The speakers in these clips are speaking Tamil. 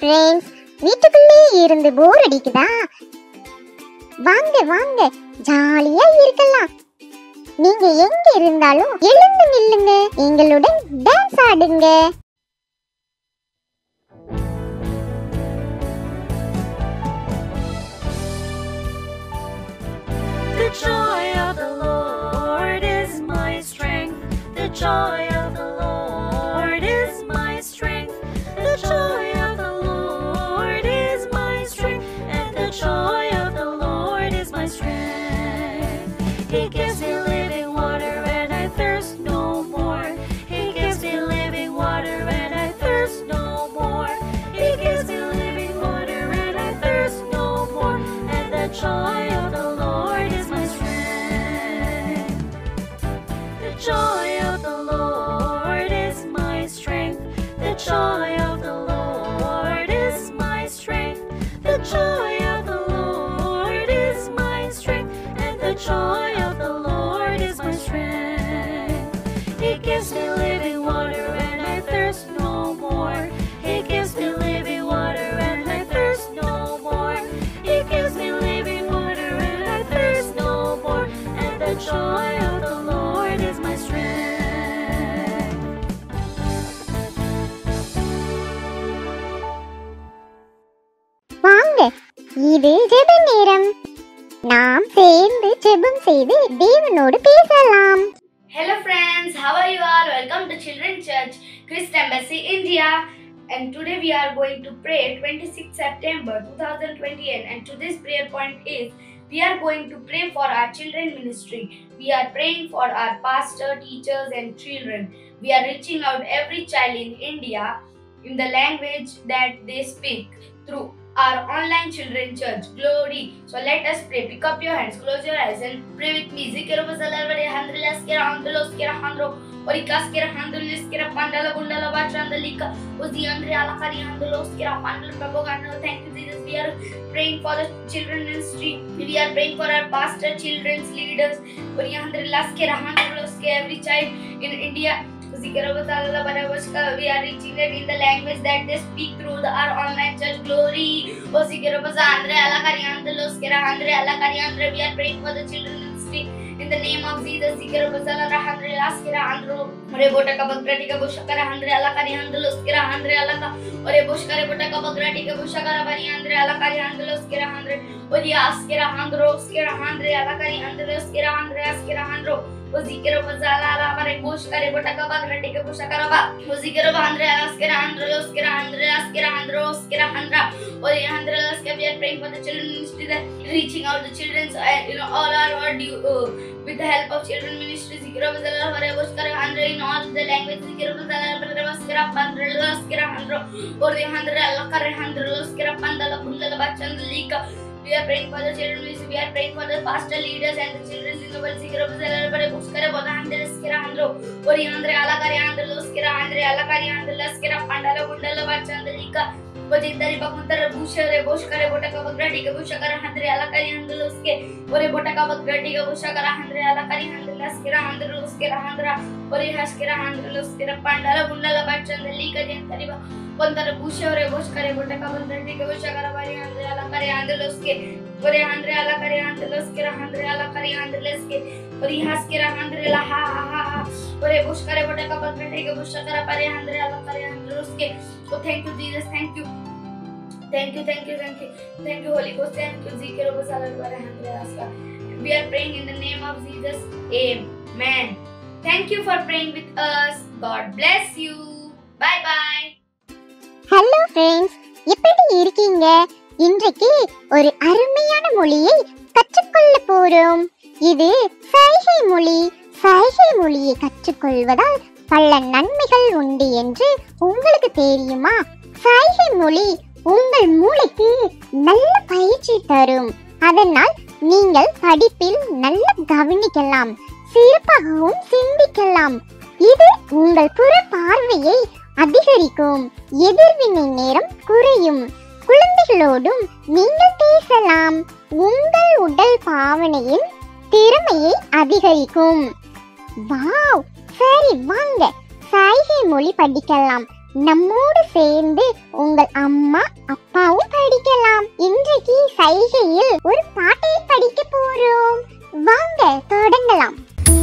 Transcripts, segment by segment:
ஃப்ரெண்ட்ஸ் வீட்டுக்குள்ளே இருந்து போர் அடிக்குதா வாங்க வாங்க ஜாலியா இருக்கலாம் நீங்க எங்க இருந்தாலும் எழுந்து நில்லுங்க எங்களுடன் டான்ஸ் ஆடுங்க The joy of the Lord is my strength. The joy of the Lord is my strength. The joy of the Lord is my strength. And the joy of the Lord is my strength. He gives me living water and I thirst no more. He gives me living water and I thirst no more. He gives me living water and I thirst no more. And the joy of the Lord is my strength. The joy of the Lord is my strength. The joy of the Lord is my strength. The joy of the Lord is my strength. And the joy of the Lord is my strength. He gives me living water and I thirst no more. He gives me living water and I thirst no more. He gives me living water and I thirst no more. And the joy of the Lord is my strength. வாங்க இது ஜெப நேரம் நாம் சேர்ந்து ஜெபம் செய்து தேவனோடு பேசலாம் Hello friends, how are you all? Welcome to Children's Church, Christ Embassy, India. And today we are going to pray 26 September 2020 and today's prayer point is we are going to pray for our children ministry. We are praying for our pastor, teachers and children. We are reaching out every child in India in the language that they speak through our online children church. Glory. So let us pray. Pick up your hands, close your eyes and pray with me. Zikiro bazalarvare handrilas kira handlos kira handro. Orikas kira handrilis kira pandala bundala bachandalika. Uzi andre alakari handlos kira pandal prabhoganda. Thank you Jesus. We are praying for the children ministry. We are praying for our pastor, children's leaders. Ori handrilas kira handlos kira every child in India. Zikiro bazalala barabashka. We are reaching it in the language that they speak through the, our online church. Glory. O Zikiro baza andre alakari handlos kira andre alakari andre. We are praying for the children ministry. In the name of Jesus, Zikiro bazala rahandre laskira andro. Ore bota ka bagrati ka bushakara handre alakari handlos kira handre alaka. Ore bushkare bota ka bagrati ka bushakara bari handre alakari handlos kira handre. Ore askira handro skira handre alakari handlos kira handre askira handro. Uzikiro bazala la bare bushkare bota ka bagrati ka bushakara ba. Uzikiro handre askira handro skira handre askira handro skira handra. Ore handre laskira we are praying for the children ministry that reaching out the children's uh, you know all our audio uh, with the help of children ministry zikra bazala hare buskara andre in all the language zikra bazala hare buskara pandra buskara andro or the handra alla kare handra buskara pandala kundala bachandalika we are praying for the children ministry we are praying for the pastor leaders and the children in the world zikra bazala hare buskara boda handra buskara andro or the handra alla kare handra buskara andre alla kare handra buskara pandala kundala bachandalika Vajindari Bakuntara Bushare Boshkare Botaka Bagrati Bushakara Handre Alakari Handluske Ore Botaka Bagrati Bushakara Handre Alakari Handlaskira Handluskira Handra Ore Haskira Handluskira Pandala Bundala Bachandali Kajantariba Kontara Bushare Boshkare Botaka Bagrati Bushakara Bari Handre Alakari Handluske Ore Handre Alakari Handluskira Handre Alakari Handleske Ore Haskira Handre La Ha Ha Ha Ore Bushkare Botaka Bagrati Bushakara Bari Handre Alakari Handluske Oh, thank you, Jesus. Thank you. Thank you, thank you, thank you. Thank you, Holy Ghost. Thank you, Zikiro Basala Aska. We are praying in the name of Jesus. Amen. Thank you for praying with us. God bless you. Bye bye. Hello friends எப்படி இருக்கீங்க இன்றைக்கு ஒரு அருமையான மொழியை கற்றுக்கொள்ள போறோம் இது சைகை மொழி சைகை மொழியை கற்றுக்கொள்வதால் பல நன்மைகள் உண்டு என்று உங்களுக்கு தெரியுமா சைகை மொழி உங்கள் மூளைக்கு நல்ல பயிற்சி தரும் அதனால் நீங்கள் படிப்பில் நல்ல கவனிக்கலாம் சிறப்பாகவும் சிந்திக்கலாம் இது உங்கள் புற பார்வையை அதிகரிக்கும் எதிர்வினை நேரம் குறையும் குழந்தைகளோடும் நீங்கள் பேசலாம் உங்கள் உடல் பாவனையின் திறமையை அதிகரிக்கும் வாவ் சரி வாங்க சைகை மொழி படிக்கலாம் நம்மோடு சேர்ந்து உங்கள் அம்மா அப்பாவும் படிக்கலாம் இன்றைக்கு சைகையில் ஒரு பாட்டை படிக்க போறோம் வாங்க தொடங்கலாம்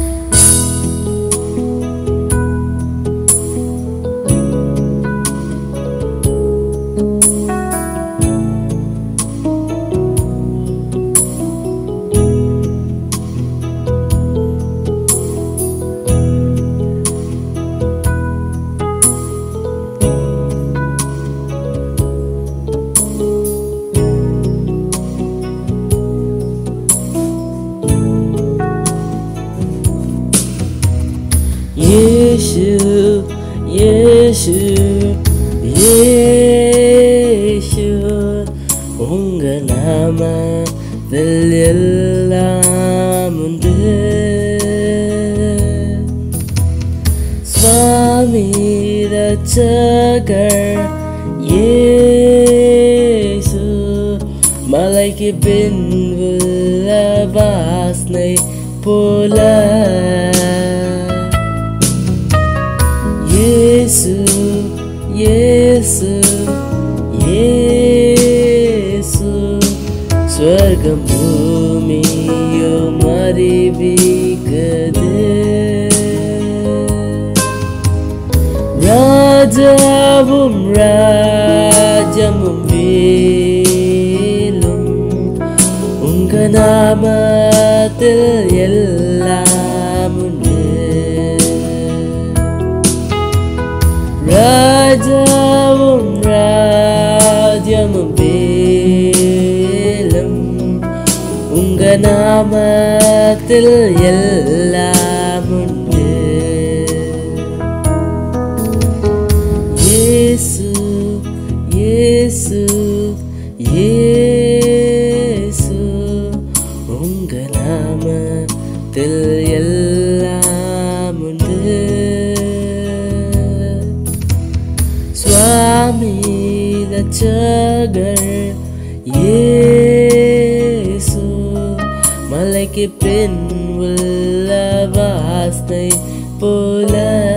இயேசு இயேசு இயேசு உங்க நாமத்தில் எல்லாம் உண்டு சுவாமி ரட்சகர் இயேசு மலைக்கு பின் உள்ள வாசனை போல இயேசு இயேசு இயேசு ஸ்வர்க்கம் பூமியும் அறிவிக்குது ராஜாவும் ராஜமும் வேலும் உங்க நாமத்தில் எல்லாம் உண்டு ராஜாவும் ராஜமும் வேலும் உங்க நாமத்தில் எல்லாம் உண்டு இயேசு இயேசு இயேசு உங்க நாமத்தில் எல்லாம் உண்டு சுவாமி ரட்சகர் இயேசு மலைக்கு பின் உள்ள வாசனை போல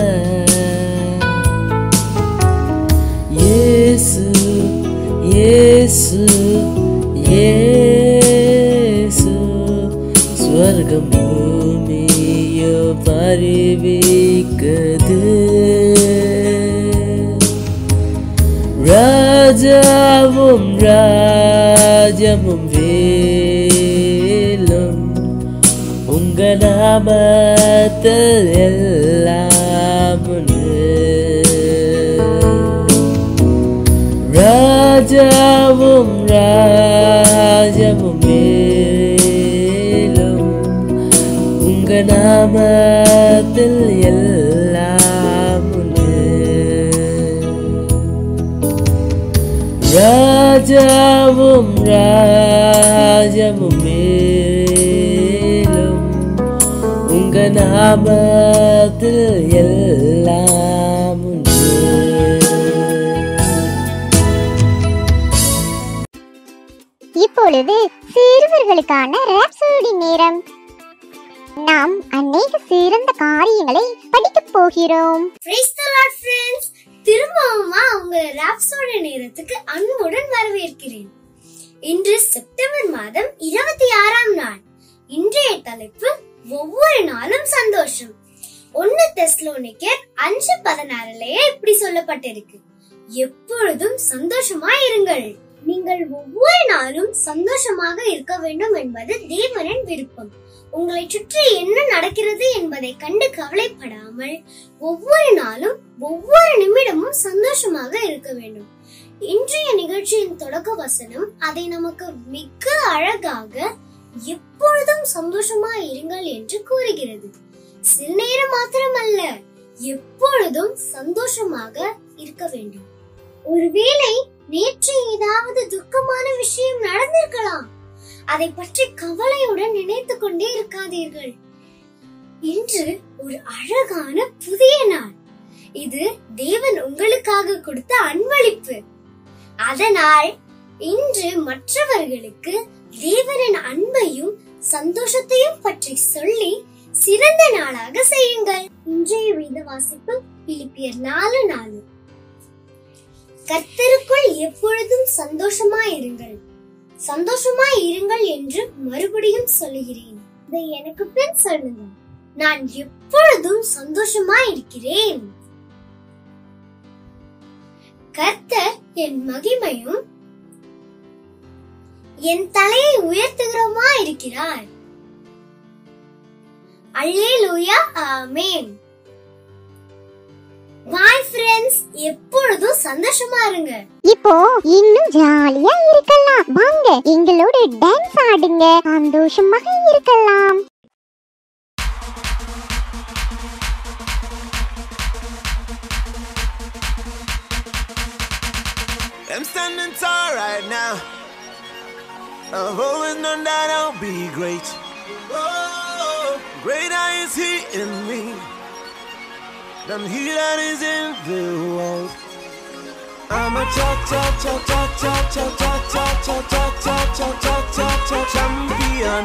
இயேசு இயேசு இயேசு ஸ்வர்க்கம் பூமியோ பரிவிக்குது ராஜாவும் ராஜமும் வேலும் உங்க நாமத்தில் எல்லாம் உண்டு ராஜாவும் ராஜமும் வேலும் உங்க நாமத்தில் எல்லாம் உண்டு ராஜாவும் ராஜமும் மேலும் உங்க நாமத்தில் எல்லாம் உண்டு இப்பொழுது சிறுவர்களுக்கான ரேப்சோடி நேரம் நாம் அநேக சிறந்த காரியங்களை படிக்கப் போகிறோம் Praise the Lord, friends. திரும்பவுமா உங்களை ராப்ஸோட நேரத்துக்கு அன்புடன் வரவேற்கிறேன் இன்று செப்டம்பர் மாதம் இருபத்தி ஆறாம் நாள் இன்றைய தலைப்பு ஒவ்வொரு நாளும் சந்தோஷம் ஒன்னு தெஸ்லோனிக்கர் அஞ்சு பதினாறுலயே இப்படி சொல்லப்பட்டிருக்கு எப்பொழுதும் சந்தோஷமா இருங்கள் நீங்கள் ஒவ்வொரு நாளும் சந்தோஷமாக இருக்க வேண்டும் என்பது தேவனின் விருப்பம் உங்களை சுற்றி என்ன நடக்கிறது என்பதை கண்டு கவலைப்படாமல் ஒவ்வொரு நாளும் ஒவ்வொரு நிமிடமும் சந்தோஷமாக இருக்க வேண்டும் இன்றைய நிகழ்ச்சியின் தொடக்க வசனம் அதை நமக்கு மிக அழகாக எப்பொழுதும் சந்தோஷமா இருங்கள் என்று கூறுகிறது சில நேரம் மாத்திரமல்ல எப்பொழுதும் சந்தோஷமாக இருக்க வேண்டும் ஒருவேளை நேற்று ஏதாவது துக்கமான விஷயம் நடந்திருக்கலாம் அதை பற்றி கவலையுடன் நினைத்துக் கொண்டே இருக்காதீர்கள் இன்று ஒரு அழகான புதிய நாள் இது தேவன் உங்களுக்காக கொடுத்த அன்பளிப்பு அதனால் இன்று மற்றவர்களுக்கு தேவனின் அன்பையும் சந்தோஷத்தையும் பற்றி சொல்லி சிறந்த நாளாக செய்யுங்கள் இன்றைய வேத வாசிப்பு பிலிப்பியர் நாலு நாலு கர்த்தருக்குள் எப்பொழுதும் சந்தோஷமாய் இருங்கள் சந்தோஷமாய் இருங்கள் என்று மறுபடியும் சொல்லுகிறேன் இதை எனக்கு பின் சொல்லுங்க நான் எப்பொழுதும் சந்தோஷமாய் இருக்கிறேன் கர்த்தர் என் மகிமையும் என் தலையை உயர்த்துகிறோமா இருக்கிறார் அல்லேலூயா ஆமென் பாய் ஃப்ரெண்ட்ஸ் எப்பொழுதும் சந்தோஷமா இருங்க இப்போ இன்னும் ஜாலியா இருக்கலாம் வாங்க எங்களோட டான்ஸ் ஆடுங்க சந்தோஷமாக இருக்கலாம் I'm standing tall right now. I've always known that I'll be great. Oh, greater is He in me than He that is in the world. I'm a cha cha cha cha cha cha cha cha cha cha cha cha cha cha cha champion.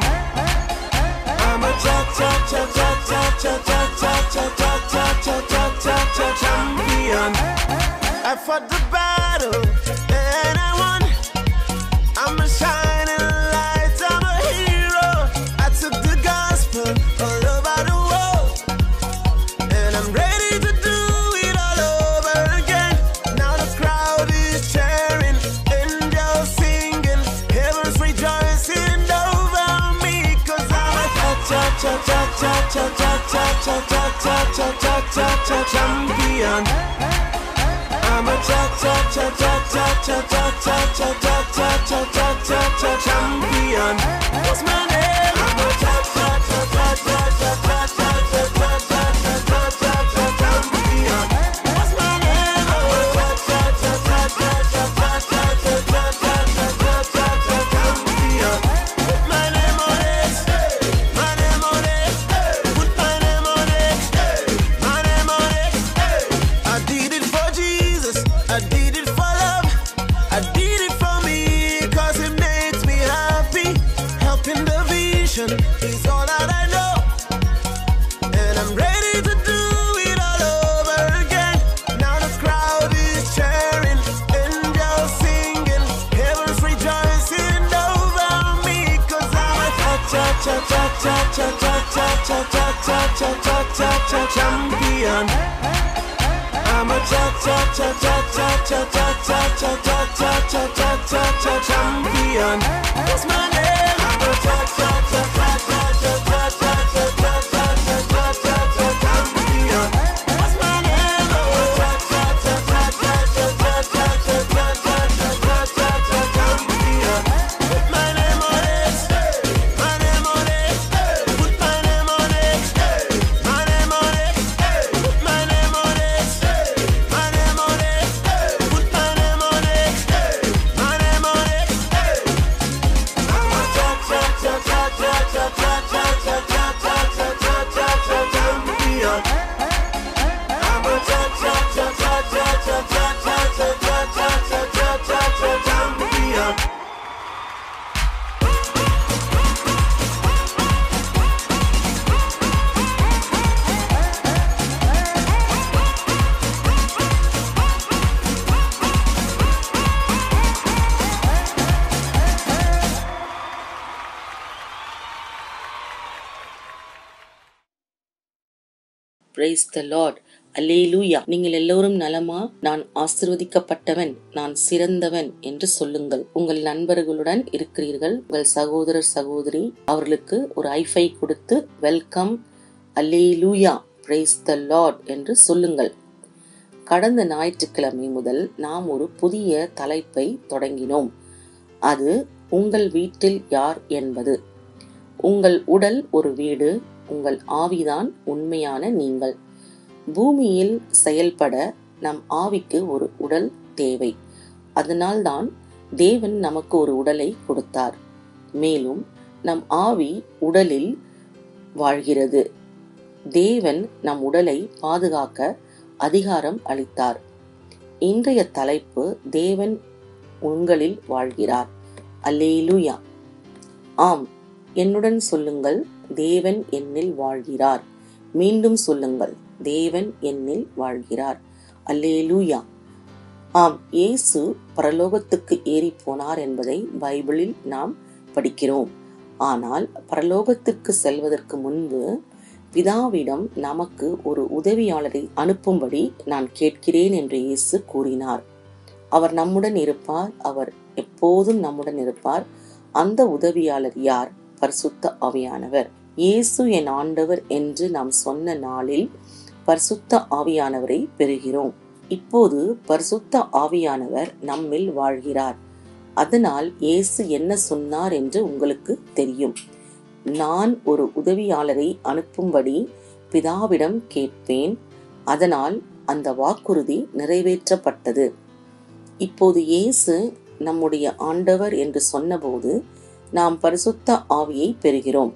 I'm a cha cha cha cha cha cha cha cha cha cha cha cha cha cha cha champion. I fought the battle and I won. I'm a shining light, I'm a hero. I took the gospel all over the world. And I'm ready to do it all over again. Now the crowd is cheering, angels singing, heaven's rejoicing over me. Cause I'm a cha cha cha cha cha cha cha cha cha cha cha cha cha cha champion. I'm a cha cha cha cha cha cha cha cha cha cha cha cha cha cha cha champion. What's my name? I'm a cha cha cha cha cha cha cha cha cha cha cha cha cha cha cha champion. What's my name? I'm a cha cha cha cha cha cha cha cha cha cha cha cha cha cha champion. Put my name on it. My name on it. Put my name on it. My name on it. I did it for Jesus. I did it for love. I did it for me cause it makes me happy. Helping the vision is all that I know. And I'm ready to do it all over again. Now the crowd is cheering, angels singing, heaven's rejoicing over me. Cause I'm a cha cha cha cha cha cha cha cha cha cha cha cha cha cha cha champion. I'm a cha cha cha cha cha cha cha cha cha cha cha cha cha cha cha champion. What's my name? I'm a cha cha cha cha cha cha cha cha cha cha cha cha cha cha cha champion. What's my name? I'm a cha cha cha cha cha cha cha cha cha cha cha cha cha cha champion. Put my name on it. My name on it. Put my name on it. My name on it. Put my name on it. My name on it. Put my name on it. My name on it. I'm a cha cha cha cha cha cha cha cha cha cha cha cha cha cha cha champion. I'm a cha cha cha cha cha cha cha cha cha cha cha cha cha cha cha champion. Praise the Lord hallelujah நீங்கள் எல்லோரும் நலமா நான் ஆசிர்வதிக்கப்பட்டவன் நான் சிறந்தவன் என்று சொல்லுங்கள் உங்கள் நண்பர்களுடன் இருக்கிறீர்கள் உங்கள் சகோதரர் சகோதரி அவர்களுக்கு ஒரு ஐஃபை கொடுத்து welcome hallelujah praise the Lord என்று சொல்லுங்கள் கடந்த ஞாயிற்றுக்கிழமை முதல் நாம் ஒரு புதிய தலைப்பை தொடங்கினோம் அது உங்கள் வீட்டில் யார் என்பது உங்கள் உடல் ஒரு வீடு உங்கள் ஆவிதான் உண்மையான நீங்கள் பூமியில் செயல்பட நம் ஆவிக்கு ஒரு உடல் தேவை அதனால்தான் தேவன் நமக்கு ஒரு உடலை கொடுத்தார் மேலும் நம் ஆவி உடலில் வாழ்கிறது தேவன் நம் உடலை பாதுகாக்க அதிகாரம் அளித்தார் இன்றைய தலைப்பு தேவன் உங்களில் வாழ்கிறார் அல்லேலூயா ஆம் என்னுடன் சொல்லுங்கள் தேவன் என்னில் வாழ்கிறார் மீண்டும் சொல்லுங்கள் தேவன் என்னில் வாழ்கிறார் அல்லேலூயா ஆம் இயேசு பரலோகத்துக்கு ஏறி போனார் என்பதை பைபிளில் நாம் படிக்கிறோம் ஆனால் பரலோகத்திற்கு செல்வதற்கு முன்பு பிதாவிடம் நமக்கு ஒரு உதவியாளரை அனுப்பும்படி நான் கேட்கிறேன் என்று இயேசு கூறினார் அவர் நம்முடன் இருப்பார் அவர் எப்போதும் நம்முடன் இருப்பார் அந்த உதவியாளர் யார் பரிசுத்த ஆவியானவர் இயேசு என் ஆண்டவர் என்று நாம் சொன்ன நாளில் பரிசுத்த ஆவியானவரை பெறுகிறோம் இப்போது பரிசுத்த ஆவியானவர் நம்மில் வாழ்கிறார் அதனால் இயேசு என்ன சொன்னார் என்று உங்களுக்கு தெரியும் நான் ஒரு உதவியாளரை அனுப்பும்படி பிதாவிடம் கேட்பேன் அதனால் அந்த வாக்குறுதி நிறைவேற்றப்பட்டது இப்போது இயேசு நம்முடைய ஆண்டவர் என்று சொன்னபோது நாம் பரிசுத்த ஆவியை பெறுகிறோம்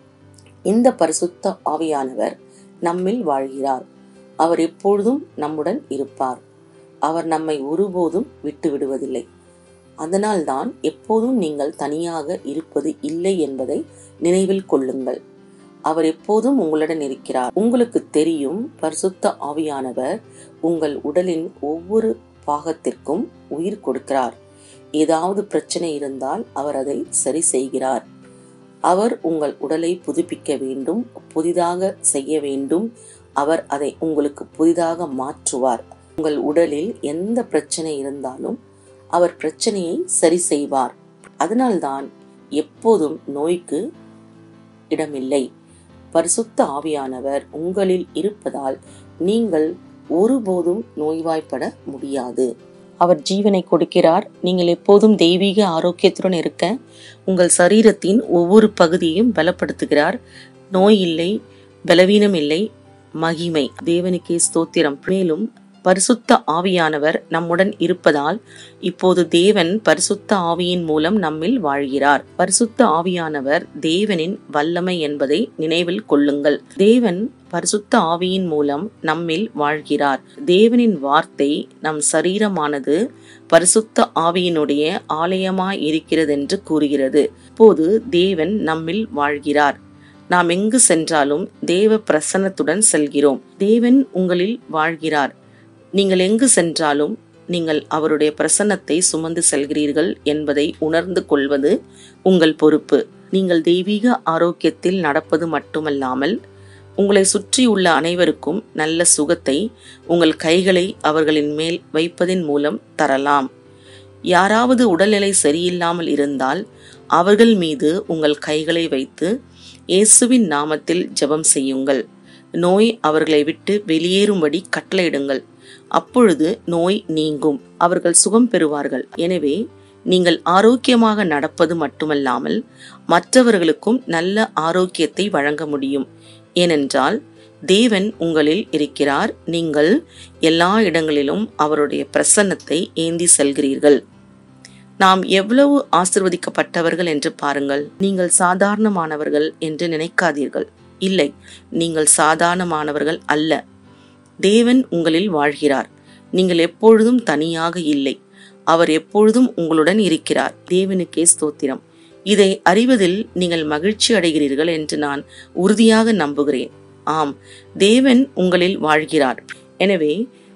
இந்த பரிசுத்த ஆவியானவர் நம்மில் வாழ்கிறார் அவர் எப்பொழுதும் நம்முடன் இருப்பார் அவர் நம்மை ஒருபோதும் விட்டு விடுவதில்லை அதனால்தான் எப்போதும் நீங்கள் தனியாக இருப்பது இல்லை என்பதை நினைவில் கொள்ளுங்கள் அவர் எப்போதும் உங்களுடன் இருக்கிறார் உங்களுக்கு தெரியும் பரிசுத்த ஆவியானவர் உங்கள் உடலின் ஒவ்வொரு பாகத்திற்கும் உயிர் கொடுக்கிறார் ஏதாவது பிரச்சனை இருந்தால் அவர் அதை சரி செய்கிறார் அவர் உங்கள் உடலை புதுப்பிக்க வேண்டும் புதிதாக செய்ய வேண்டும் அவர் அதை உங்களுக்கு புதிதாக மாற்றுவார் உங்கள் உடலில் எந்த பிரச்சனை இருந்தாலும் அவர் பிரச்சனையை சரி செய்வார் அதனால்தான் எப்போதும் நோய்க்கு இடமில்லை பரிசுத்த ஆவியானவர் உங்களில் இருப்பதால் நீங்கள் ஒருபோதும் நோய்வாய்ப்பட முடியாது அவர் ஜீவனை கொடுக்கிறார் நீங்கள் எப்போதும் தெய்வீக ஆரோக்கியத்துடன் இருக்க உங்கள் சரீரத்தின் ஒவ்வொரு பகுதியையும் பலப்படுத்துகிறார் நோய் இல்லை பலவீனம் இல்லை மகிமை தேவனுக்கே ஸ்தோத்திரம் மேலும் பரிசுத்த ஆவியானவர் நம்முடன் இருப்பதால் இப்போது தேவன் பரிசுத்த ஆவியின் மூலம் நம்மில் வாழ்கிறார் பரிசுத்த ஆவியானவர் தேவனின் வல்லமை என்பதை நினைவில் கொள்ளுங்கள் தேவன் பரிசுத்த ஆவியின் மூலம் நம்மில் வாழ்கிறார் தேவனின் வார்த்தை நம் சரீரமானது பரிசுத்த ஆவியினுடைய ஆலயமாய் இருக்கிறது என்று கூறுகிறது இப்போது தேவன் நம்மில் வாழ்கிறார் நாம் எங்கு சென்றாலும் தேவ பிரசன்னத்துடன் செல்கிறோம் தேவன் உங்களில் வாழ்கிறார் நீங்கள் எங்கு சென்றாலும் நீங்கள் அவருடைய பிரசன்னத்தை சுமந்து செல்கிறீர்கள் என்பதை உணர்ந்து கொள்வது உங்கள் பொறுப்பு நீங்கள் தெய்வீக ஆரோக்கியத்தில் நடப்பது மட்டுமல்லாமல் உங்களை சுற்றியுள்ள அனைவருக்கும் நல்ல சுகத்தை உங்கள் கைகளை அவர்களின் மேல் வைப்பதின் மூலம் தரலாம் யாராவது உடல்நிலை சரியில்லாமல் இருந்தால் அவர்கள் மீது உங்கள் கைகளை வைத்து இயேசுவின் நாமத்தில் ஜெபம் செய்யுங்கள் நோய் அவர்களை விட்டு வெளியேறும்படி கட்டளையிடுங்கள் அப்பொழுது நோய் நீங்கும் அவர்கள் சுகம் பெறுவார்கள் எனவே நீங்கள் ஆரோக்கியமாக நடப்பது மட்டுமல்லாமல் மற்றவர்களுக்கும் நல்ல ஆரோக்கியத்தை வழங்க முடியும் ஏனென்றால் தேவன் உங்களில் இருக்கிறார் நீங்கள் எல்லா இடங்களிலும் அவருடைய பிரசன்னத்தை ஏந்தி செல்கிறீர்கள் நாம் எவ்வளவு ஆசிர்வதிக்கப்பட்டவர்கள் என்று பாருங்கள் நீங்கள் சாதாரணமானவர்கள் என்று நினைக்காதீர்கள் இல்லை நீங்கள் சாதாரணமானவர்கள் அல்ல தேவன் உங்களில் வாழ்கிறார் நீங்கள் எப்பொழுதும் தனியாக இல்லை அவர் எப்பொழுதும் உங்களுடன் இருக்கிறார் தேவனுக்கே ஸ்தோத்திரம் இதை அறிவதில் நீங்கள் மகிழ்ச்சி அடைகிறீர்கள் என்று நான் உறுதியாக நம்புகிறேன் ஆம் தேவன் உங்களில் வாழ்கிறார் எனவே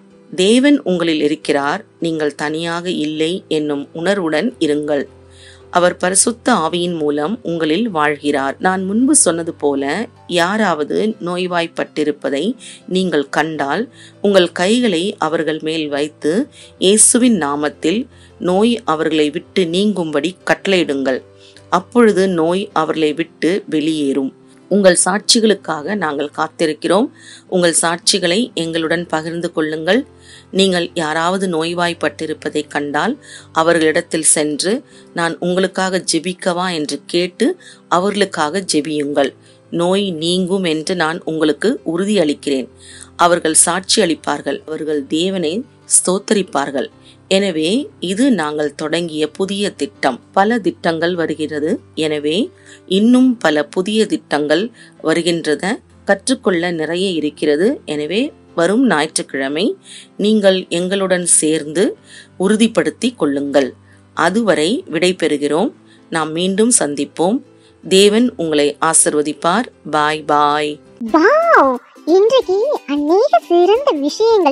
தேவன் உங்களில் இருக்கிறார் நீங்கள் தனியாக இல்லை என்னும் உணர்வுடன் இருங்கள் அவர் பரிசுத்த ஆவியின் மூலம் உங்களில் வாழ்கிறார் நான் முன்பு சொன்னது போல யாராவது நோய்வாய்ப்பட்டிருப்பதை நீங்கள் கண்டால் உங்கள் கைகளை அவர்கள் மேல் வைத்து இயேசுவின் நாமத்தில் நோய் அவர்களை விட்டு நீங்கும்படி கட்டளையிடுங்கள் அப்பொழுது நோய் அவர்களை விட்டு வெளியேறும் உங்கள் சாட்சிகளுக்காக நாங்கள் காத்திருக்கிறோம் உங்கள் சாட்சிகளை எங்களுடன் பகிர்ந்து கொள்ளுங்கள் நீங்கள் யாராவது நோய்வாய்ப்பட்டிருப்பதை கண்டால் அவர்களிடத்தில் சென்று நான் உங்களுக்காக ஜெபிக்கவா என்று கேட்டு அவர்களுக்காக ஜெபியுங்கள் நோய் நீங்கும் என்று நான் உங்களுக்கு உறுதியளிக்கிறேன் அவர்கள் சாட்சி அளிப்பார்கள் அவர்கள் தேவனை ஸ்தோத்தரிப்பார்கள் எனவே இது நாங்கள் தொடங்கிய புதிய திட்டம் பல திட்டங்கள் வருகிறது எனவே இன்னும் பல புதிய திட்டங்கள் வருகின்றத கற்றுக்கொள்ள நிறைய இருக்கிறது எனவே வரும் ஞாயிற்றுக்கிழமை நீங்கள் எங்களுடன் சேர்ந்து உறுதிப்படுத்திக் கொள்ளுங்கள் அதுவரை விடை பெறுகிறோம் நாம் மீண்டும் சந்திப்போம் தேவன் உங்களை ஆசிர்வதிப்பார் பாய் பாய் வாவ் இன்றைக்கு அநேக சிறந்த விஷயங்களை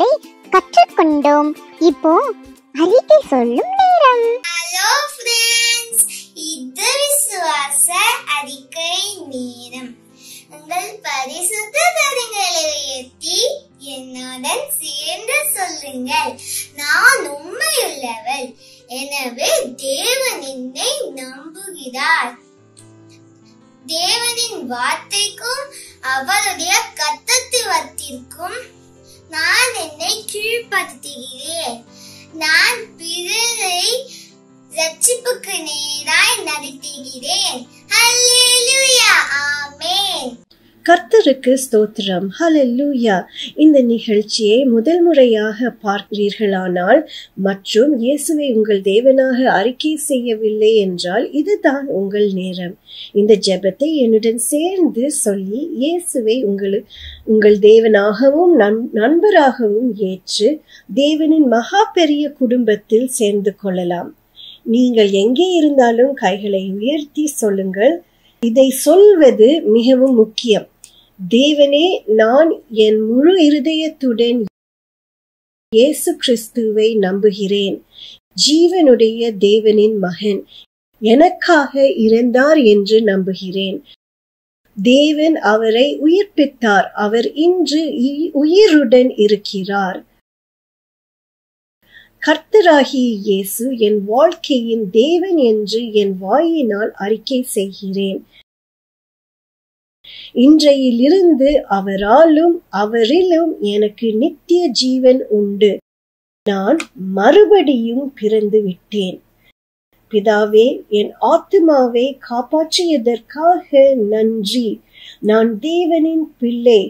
கற்றுக்கொண்டோம் இப்போ அறிக்கை சொல்லும் நேரம் ஹலோ ஃப்ரெண்ட்ஸ் இது விசுவாச அறிக்கை நேரம் உங்கள் பரிசுத்த கரங்களை உயர்த்தி என்னுடன் சேர்ந்து சொல்லுங்கள் நான் உண்மையுள்ளவள் எனவே தேவன் என்னை நம்புகிறார் தேவனின் வார்த்தைக்கும் அவருடைய கத்தத்துவத்திற்கும் நான் என்னை கீழ்ப்படுத்துகிறேன் நான் பிறரை ரட்சிப்புக்கு நேராய் நடத்துகிறேன் ஹல்லேலூயா ஆமென் கர்த்தருக்கு ஸ்தோத்திரம் ஹalleluya இந்த நிகழ்ச்சியை முதல் முறையாக பார்க்கிறீர்களானால் மற்றும் இயேசுவை உங்கள் தேவனாக அறிக்கை செய்யவில்லை என்றால் இதுதான் உங்கள் நேரம் இந்த ஜெபத்தை என்னுடன் சேர்ந்து சொல்லி இயேசுவை உங்கள் உங்கள் தேவனாகவும் நண்- நண்பராகவும் ஏற்று தேவனின் மகா பெரிய குடும்பத்தில் சேர்ந்து கொள்ளலாம் நீங்கள் எங்கே இருந்தாலும் கைகளை உயர்த்தி சொல்லுங்கள் இதை சொல்வது மிகவும் முக்கியம் தேவனே நான் என் முழு இருதயத்துடன் இயேசு கிறிஸ்துவை நம்புகிறேன் ஜீவனுடைய தேவனின் மகன் எனக்காக இறந்தார் என்று நம்புகிறேன் தேவன் அவரை உயிர்ப்பித்தார் அவர் இன்று இ- உயிருடன் இருக்கிறார் கர்த்தராகிய இயேசு என் வாழ்க்கையின் தேவன் என்று என் வாயினால் அறிக்கை செய்கிறேன் இன்றையிலிருந்து அவராலும் அவரிலும் எனக்கு நித்திய ஜீவன் உண்டு நான் மறுபடியும் பிறந்து விட்டேன் பிதாவே என் ஆத்துமாவை காப்பாற்றியதற்காக நன்றி நான் தேவனின் பிள்ளை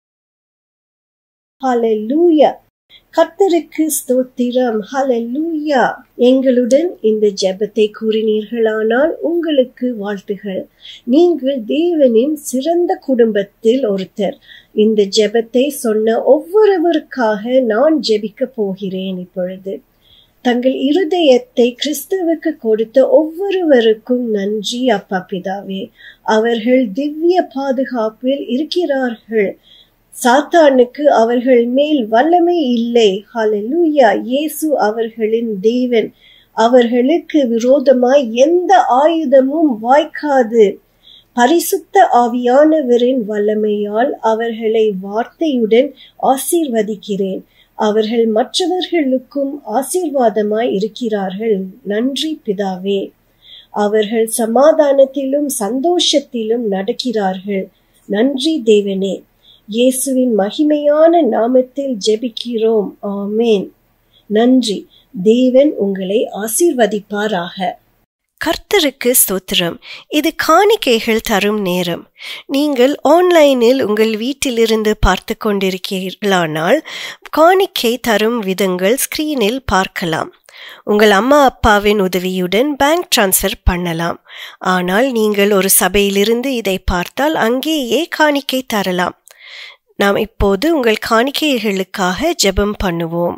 ஹalleluya கர்த்தருக்கு ஸ்தோத்திரம் ஹalleluya எங்களுடன் இந்த ஜெபத்தை கூறினீர்களானால் உங்களுக்கு வாழ்த்துகள் நீங்கள் தேவனின் சிறந்த குடும்பத்தில் ஒருத்தர் இந்த ஜெபத்தை சொன்ன ஒவ்வொருவருக்காக நான் ஜெபிக்க போகிறேன் இப்பொழுது தங்கள் இருதயத்தை கிறிஸ்துவுக்கு கொடுத்த ஒவ்வொருவருக்கும் நன்றி அப்பா பிதாவே அவர்கள் திவ்ய பாதுகாப்பில் இருக்கிறார்கள் சாத்தானுக்கு அவர்கள் மேல் வல்லமை இல்லை ஹalleluya இயேசு அவர்களின் தேவன் அவர்களுக்கு விரோதமாய் எந்த ஆயுதமும் வாய்க்காது பரிசுத்த ஆவியானவரின் வல்லமையால் அவர்களை வார்த்தையுடன் ஆசீர்வதிக்கிறேன் அவர்கள் மற்றவர்களுக்கும் ஆசீர்வாதமாய் இருக்கிறார்கள் நன்றி பிதாவே அவர்கள் சமாதானத்திலும் சந்தோஷத்திலும் நடக்கிறார்கள் நன்றி தேவனே இயேசுவின் மகிமையான நாமத்தில் ஜெபிக்கிறோம் ஆமேன் நன்றி தேவன் உங்களை ஆசீர்வதிப்பாராக கர்த்தருக்கு ஸ்தோத்திரம் இது காணிக்கைகள் தரும் நேரம் நீங்கள் ஆன்லைனில் உங்கள் வீட்டிலிருந்து பார்த்து கொண்டிருக்கிறீர்களானால் காணிக்கை தரும் விதங்கள் ஸ்கிரீனில் பார்க்கலாம் உங்கள் அம்மா அப்பாவின் உதவியுடன் பேங்க் டிரான்ஸ்ஃபர் பண்ணலாம் ஆனால் நீங்கள் ஒரு சபையிலிருந்து இதை பார்த்தால் அங்கேயே காணிக்கை தரலாம் நாம் இப்போது உங்கள் காணிக்கைகளுக்காக ஜெபம் பண்ணுவோம்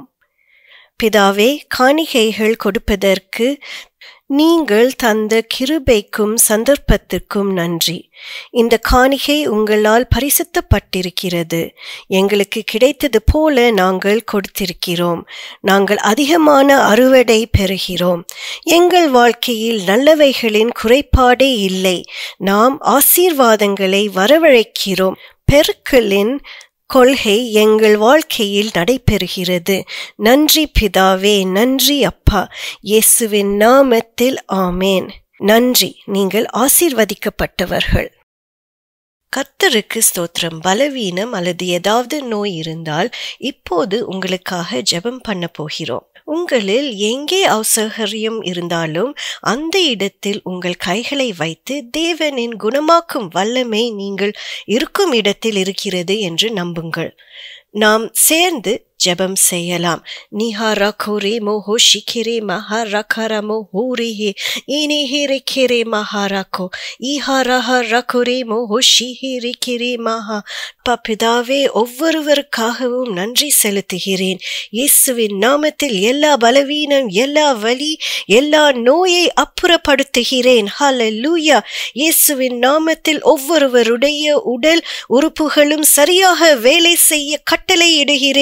பிதாவே காணிக்கைகள் கொடுப்பதற்கு நீங்கள் தந்த கிருபைக்கும் சந்தர்ப்பத்திற்கும் நன்றி இந்த காணிகை உங்களால் பரிசுத்தப்பட்டிருக்கிறது எங்களுக்கு கிடைத்தது போல நாங்கள் கொடுத்திருக்கிறோம் நாங்கள் அதிகமான அறுவடை பெறுகிறோம் எங்கள் வாழ்க்கையில் நல்லவைகளின் குறைபாடே இல்லை நாம் ஆசீர்வாதங்களை வரவழைக்கிறோம் பெருக்களின் கொள்கை எங்கள் வாழ்க்கையில் நடைபெறுகிறது நன்றி பிதாவே நன்றி அப்பா இயேசுவின் நாமத்தில் ஆமேன் நன்றி நீங்கள் ஆசீர்வதிக்கப்பட்டவர்கள் கர்த்தருக்கு ஸ்தோத்திரம் பலவீனம் அல்லது ஏதாவது நோய் இருந்தால் இப்போது உங்களுக்காக ஜெபம் பண்ண போகிறோம் உங்களில் எங்கே அசௌகரியம் இருந்தாலும் அந்த இடத்தில் உங்கள் கைகளை வைத்து தேவனின் குணமாக்கும் வல்லமை நீங்கள் இருக்கும் இடத்தில் இருக்கிறது என்று நம்புங்கள் நாம் சேர்ந்து ஜெபம் செய்யலாம் நிஹாரா கோரே மோஹோ ஷிகிரே மஹாரகர மோஹூரிஹே இனிஹிரே கிரே மஹாராக்கோ ஈஹாரஹ ரகுரே மோஹோ ஷிஹிரி கிரே மஹா பிதாவே ஒவ்வொருவருக்காகவும் நன்றி செலுத்துகிறேன் இயேசுவின் நாமத்தில் எல்லா பலவீனம் எல்லா வலி எல்லா நோயை அப்புறப்படுத்துகிறேன் ஹalleluya இயேசுவின் நாமத்தில் ஒவ்வொருவருடைய உடல் உறுப்புகளும் சரியாக வேலை செய்ய கட்டளையிடுகிறேன்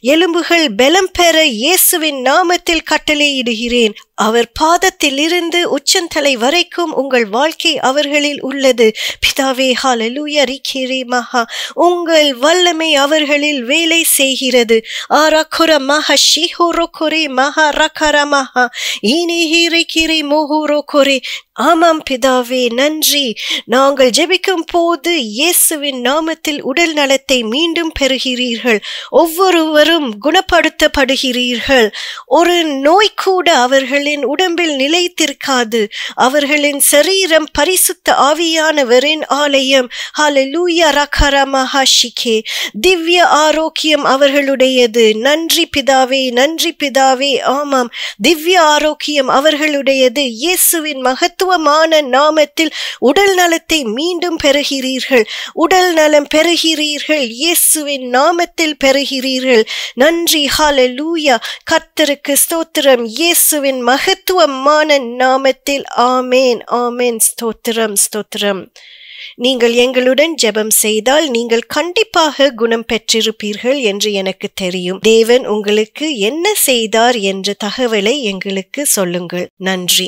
எலும்புகள் பலம் பெற இயேசுவின் நாமத்தில் கட்டளையிடுகிறேன் அவர் பாதத்திலிருந்து உச்சந்தலை வரைக்கும் உங்கள் வாழ்க்கை அவர்களில் உள்ளது பிதாவே ஹalleluya ரிக்கிரி மகா உங்கள் வல்லமை அவர்களில் வேலை செய்கிறது ஆரக்குர மக ஷிஹுரு குரி மகா ரக்கர மகா இனிஹிரி கிரி முஹுரு குரி ஆமாம் பிதாவே நன்றி நாங்கள் ஜெபிக்கும் போது இயேசுவின் நாமத்தில் உடல் நலத்தை மீண்டும் பெறுகிறீர்கள் ஒவ்வொருவரும் குணப்படுத்தப்படுகிறீர்கள் ஒரு நோய் கூட அவர்களின் உடம்பில் நிலைத்திருக்காது அவர்களின் சரீரம் பரிசுத்த ஆவியானவரின் ஆலயம் ஹalleluya ரகரமஹஷிகே திவ்ய ஆரோக்கியம் அவர்களுடையது நன்றி பிதாவே நன்றி பிதாவே ஆமாம் திவ்ய ஆரோக்கியம் அவர்களுடையது இயேசுவின் மகத்துவமான நாமத்தில் உடல் நலத்தை மீண்டும் பெறுகிறீர்கள் உடல் நலம் பெறுகிறீர்கள் இயேசுவின் நாமத்தில் பெறுகிறீர்கள் நன்றி ஹalleluya கர்த்தருக்கு ஸ்தோத்திரம் இயேசுவின் மகத்துவமான நாமத்தில் ஆமேன் ஆமேன் ஸ்தோத்திரம் ஸ்தோத்திரம் நீங்கள் எங்களுடன் ஜெபம் செய்தால் நீங்கள் கண்டிப்பாக குணம் பெற்றிருப்பீர்கள் என்று எனக்கு தெரியும் தேவன் உங்களுக்கு என்ன செய்தார் என்ற தகவலை எங்களுக்கு சொல்லுங்கள் நன்றி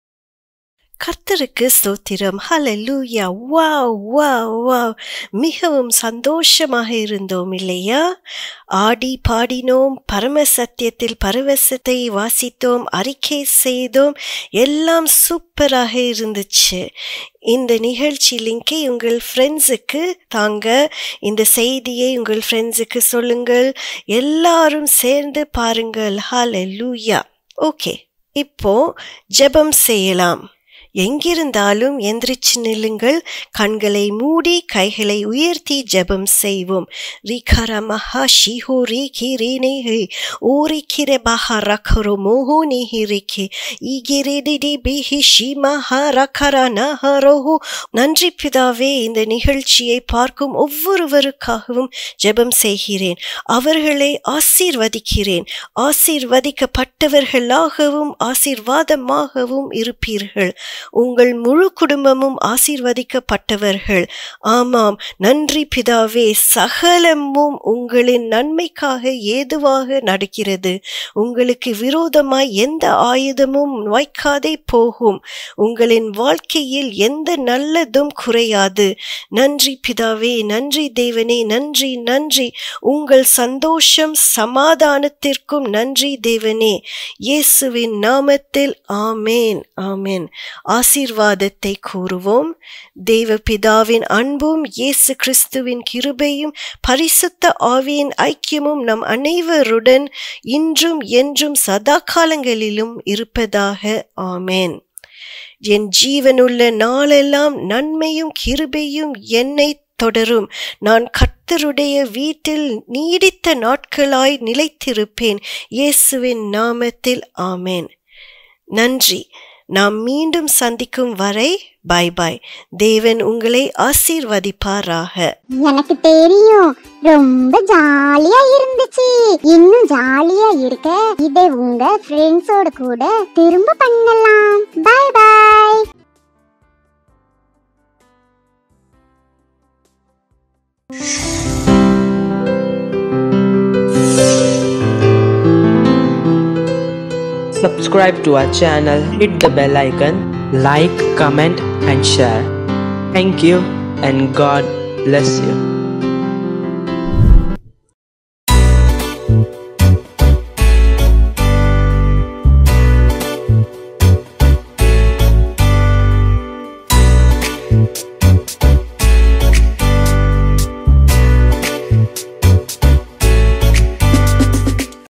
கர்த்தருக்கு ஸ்தோத்திரம் ஹalleluya வாவ் வாவ் வாவ் மிகவும் சந்தோஷமாக இருந்தோம் இல்லையா ஆடி பாடினோம் பரம சத்தியத்தில் பரவசத்தை வாசித்தோம் அறிக்கை செய்தோம் எல்லாம் சூப்பராக இருந்துச்சு இந்த நிகழ்ச்சி லிங்கை உங்கள் ஃப்ரெண்ட்ஸுக்கு தாங்க இந்த செய்தியை உங்கள் ஃப்ரெண்ட்ஸுக்கு சொல்லுங்கள் எல்லாரும் சேர்ந்து பாருங்கள் ஹalleluya ஓகே இப்போ ஜெபம் செய்யலாம் எங்கிருந்தாலும் எந்திரிச்சு நில்லுங்கள் கண்களை மூடி கைகளை உயர்த்தி ஜெபம் செய்வோம் ரிகர மகா ஷிஹோ ரீகி ரீனேஹி ஓரிக்கிர பஹா ரக்கரோ மோஹோ நிஹிரிக்கி ஈகிரிடி பிஹி ஷிமஹா ரக்கர நஹரோஹோ நன்றி பிதாவே இந்த நிகழ்ச்சியை பார்க்கும் ஒவ்வொருவருக்காகவும் ஜெபம் செய்கிறேன் அவர்களை ஆசீர்வதிக்கிறேன் ஆசீர்வதிக்கப்பட்டவர்களாகவும் ஆசீர்வாதமாகவும் இருப்பீர்கள் உங்கள் முழு குடும்பமும் ஆசீர்வதிக்கப்பட்டவர்கள் ஆமாம் நன்றி பிதாவே சகலமும் உங்களின் நன்மைக்காக ஏதுவாக நடக்கிறது உங்களுக்கு விரோதமாய் எந்த ஆயுதமும் வாய்க்காதே போகும் உங்களின் வாழ்க்கையில் எந்த நல்லதும் குறையாது நன்றி பிதாவே நன்றி தேவனே நன்றி நன்றி உங்கள் சந்தோஷம் சமாதானத்திற்கும் நன்றி தேவனே இயேசுவின் நாமத்தில் ஆமேன் ஆமேன் ஆசீர்வாதத்தை கூறுவோம் தேவ பிதாவின் அன்பும் இயேசு கிறிஸ்துவின் கிருபையும் பரிசுத்த ஆவியின் ஐக்கியமும் நம் அனைவருடன் இன்றும் என்றும் சதா காலங்களிலும் இருப்பதாக ஆமேன் என் ஜீவனுள்ள நாளெல்லாம் நன்மையும் கிருபையும் என்னை தொடரும் நான் கர்த்தருடைய வீட்டில் நீடித்த நாட்களாய் நிலைத்திருப்பேன் இயேசுவின் நாமத்தில் ஆமேன் நன்றி நாம் மீண்டும் சந்திக்கும் வரை பாய் பாய் தேவன் உங்களை ஆசீர்வதிப்பாராக எனக்கு தெரியும் ரொம்ப ஜாலியா இருந்துச்சு இன்னும் ஜாலியா இருக்க இதை உங்க ஃப்ரெண்ட்ஸோட கூட திரும்ப பண்ணலாம் bye bye Subscribe to our channel, hit the bell icon, like, comment, and share. Thank you, and God bless you.